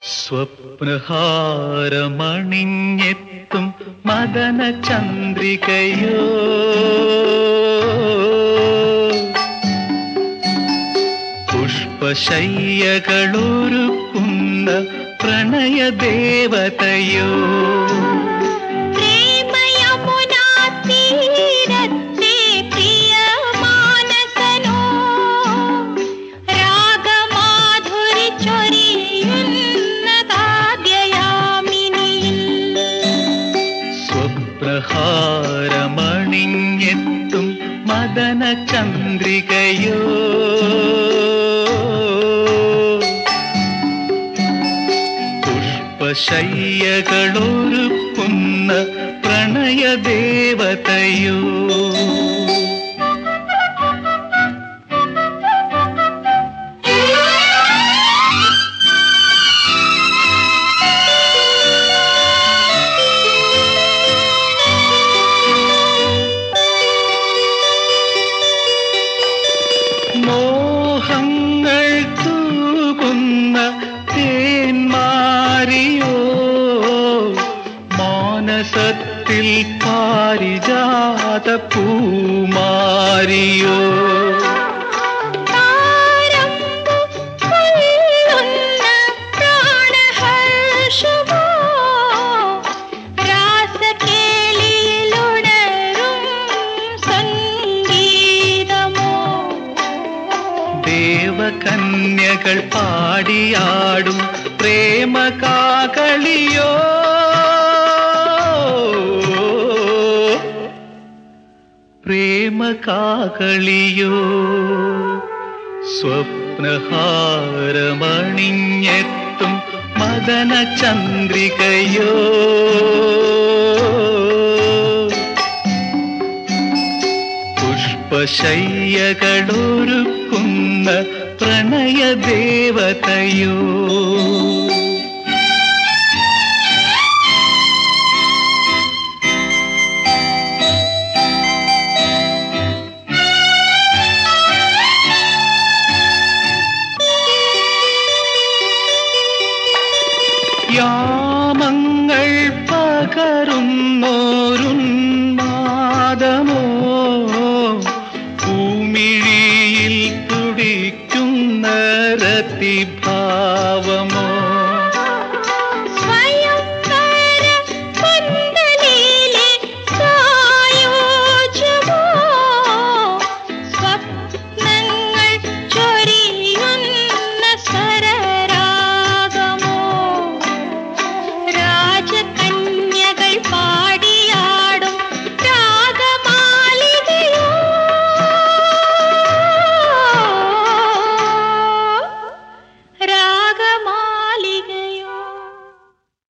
സ്വപ്നഹാരമണിഞ്ഞെത്തും മദന ചന്ദ്രികയോ പുഷ്പശയ്യകളൊരുക്കുന്ന പ്രണയദേവതയോ പ്രേമയമുനാ തീരത്തെ പ്രിയമാനസനോ രാഗമാധുരി ചൊരിയുന്ന കാവ്യയാമിനിയിൽ സ്വപ്നഹാരമണിഞ്ഞെത്തും മദന ചന്ദ്രികയോ പുഷ്പശയ്യകളൊരുക്കുന്ന പ്രണയദേവതയോ മോഹങ്ങൾ തൂകുന്ന തേന്മാരിയോ മാനസത്തിൽ പാരിജാത പൂമാരിയോ താരമ്പു കൊള്ളുന്ന പ്രാണഹർഷമോ രാസകേളിയിലുണരും സംഗീതമോ ദേവകന്യകൾ പാടിയാടും പ്രേമകാകളിയോ പ്രേമകാകളിയോ സ്വപ്നഹാരമണിഞ്ഞെത്തും മദന ചന്ദ്രികയോ പുഷ്പശയ്യകളൊരുക്കുന്ന പ്രണയദേവതയോ യാമങ്ങൾ പകരുന്ന